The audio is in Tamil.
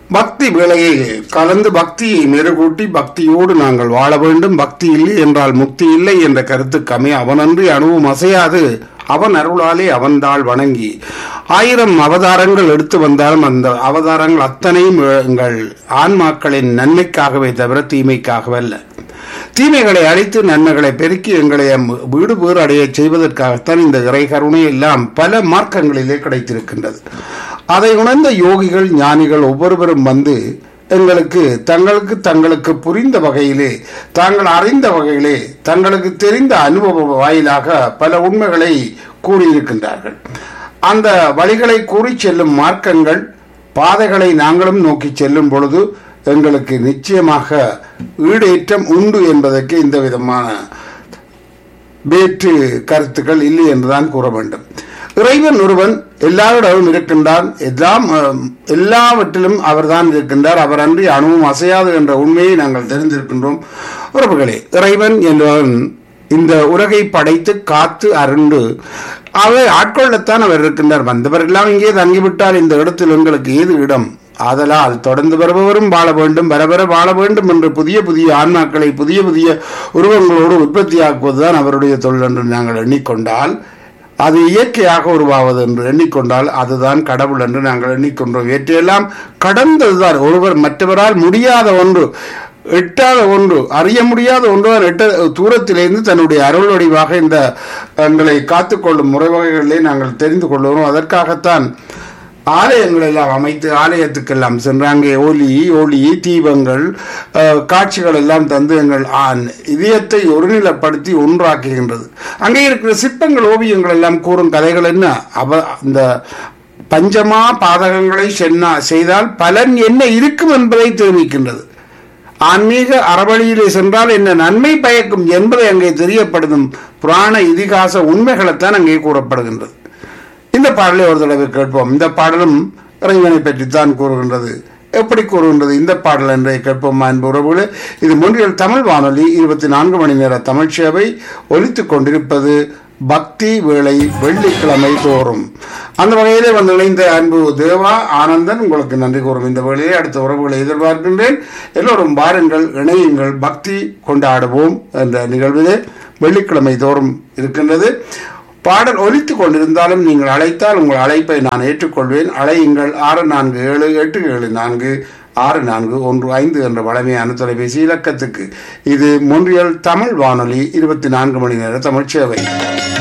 பக்தி வேளையை கலந்து பக்தியை மெருகூட்டி பக்தியோடு நாங்கள் வாழ வேண்டும் பக்தி இல்லை என்றால் முக்தி இல்லை என்ற கருத்துக்கமே அவனன்றி அணுவும் அசையாது அவன் அருளாலே அவன்தாள் வணங்கி ஆயிரம் அவதாரங்கள் எடுத்து வந்தாலும் அந்த அவதாரங்கள் அத்தனையும் எங்கள் ஆன்மாக்களின் நன்மைக்காகவே தவிர தீமைக்காகவல்ல தீமைகளை அழித்து நன்மைகளை பெருக்கி எங்களை வீடு பேறு அடைய செய்வதற்காகத்தான் இந்த இறை கருணை எல்லாம் பல மார்க்கங்களிலே கிடைத்திருக்கின்றது அதை உணர்ந்த யோகிகள் ஞானிகள் ஒவ்வொருவரும் வந்து எங்களுக்கு தங்களுக்கு தங்களுக்கு புரிந்த வகையிலே தாங்கள் அறிந்த வகையிலே தங்களுக்கு தெரிந்த அனுபவ வாயிலாக பல உண்மைகளை கூறியிருக்கின்றார்கள் அந்த வழிகளை கூறி செல்லும் மார்க்கங்கள் பாதைகளை நாங்களும் நோக்கி செல்லும் பொழுது எங்களுக்கு நிச்சயமாக ஈடேற்றம் உண்டு என்பதற்கு இந்த விதமான வேற்று கருத்துக்கள் இல்லை என்றுதான் கூற வேண்டும் இறைவன் ஒருவன் எல்லாரிடமும் இருக்கின்றான் எல்லாம் எல்லாவற்றிலும் அவர்தான் இருக்கின்றார் அவர் அன்றி அணுவும் அசையாது என்ற உண்மையை நாங்கள் தெரிந்திருக்கின்றோம் உறவுகளே இறைவன் என்பவன் இந்த உலகை படைத்து காத்து அருண்டு அவர் ஆட்கொள்ளத்தான் அவர் இருக்கின்றார் வந்தவர்களெல்லாம் இங்கே தங்கிவிட்டால் இந்த இடத்தில் எங்களுக்கு ஏது இடம் ஆதலால் தொடர்ந்து வருபவரும் வாழ வேண்டும் வரவர வாழ வேண்டும் என்று புதிய புதிய ஆன்மாக்களை புதிய புதிய உருவங்களோடு உற்பத்தியாக்குவதுதான் அவருடைய தொழில் என்று நாங்கள் எண்ணிக்கொண்டால் அது இயற்கையாக உருவாவது என்று எண்ணிக்கொண்டால் அதுதான் கடவுள் என்று நாங்கள் எண்ணிக்கொண்டோம் இவற்றையெல்லாம் கடந்ததுதான் ஒருவர் மற்றவரால் முடியாத ஒன்று எட்டாத ஒன்று அறிய முடியாத ஒன்றுதான் எட்ட தூரத்திலிருந்து தன்னுடைய அருள் வடிவாக இந்த எங்களை காத்துக்கொள்ளும் முறை வகைகளிலே நாங்கள் தெரிந்து கொள்வோம் அதற்காகத்தான் ஆலயங்கள் எல்லாம் அமைத்து ஆலயத்துக்கெல்லாம் சென்றாங்க ஒலி ஒளி தீபங்கள் காட்சிகள் எல்லாம் தந்து எங்கள் இதயத்தை ஒருநிலைப்படுத்தி ஒன்றாக்குகின்றது அங்கே இருக்கிற சிற்பங்கள் ஓவியங்கள் எல்லாம் கூறும் கதைகள் என்ன அவ இந்த பஞ்சமா பாதகங்களை சென்னா செய்தால் பலன் என்ன இருக்கும் என்பதை தெரிவிக்கின்றது ஆன்மீக அறவழியிலே சென்றால் என்ன நன்மை பயக்கும் என்பதை அங்கே தெரியப்படுத்தும் புராண இதிகாச உண்மைகளைத்தான் அங்கே கூறப்படுகின்றது இந்த பாடலை ஒரு தடவை கேட்போம் இந்த பாடலும் இறைவனை பற்றித்தான் கூறுகின்றது எப்படி கூறுகின்றது இந்த பாடல் என்றை கேட்போம் அன்பு உறவுகளே இது முன்றியல் தமிழ் வானொலி இருபத்தி நான்கு மணி நேர தமிழ் சேவை ஒலித்துக் கொண்டிருப்பது பக்தி வேளை வெள்ளிக்கிழமை தோறும் அந்த வகையிலே வந்து இணைந்த அன்பு தேவா ஆனந்தன் உங்களுக்கு நன்றி கூறும் இந்த வேளையை அடுத்த உறவுகளை எதிர்பார்க்கின்றேன் எல்லோரும் வாருங்கள் இணையுங்கள் பக்தி கொண்டாடுவோம் என்ற நிகழ்விலே வெள்ளிக்கிழமை தோறும் இருக்கின்றது பாடல் ஒலித்து கொண்டிருந்தாலும் நீங்கள் அழைத்தால் உங்கள் அழைப்பை நான் ஏற்றுக்கொள்வேன் அழையுங்கள் ஆறு நான்கு ஏழு எட்டு ஏழு நான்கு ஆறு நான்கு ஒன்று ஐந்து என்ற வளமையான தொலைபேசி இலக்கத்துக்கு இது மொன்றியல் தமிழ் வானொலி இருபத்தி நான்கு மணி நேர தமிழ் சேவை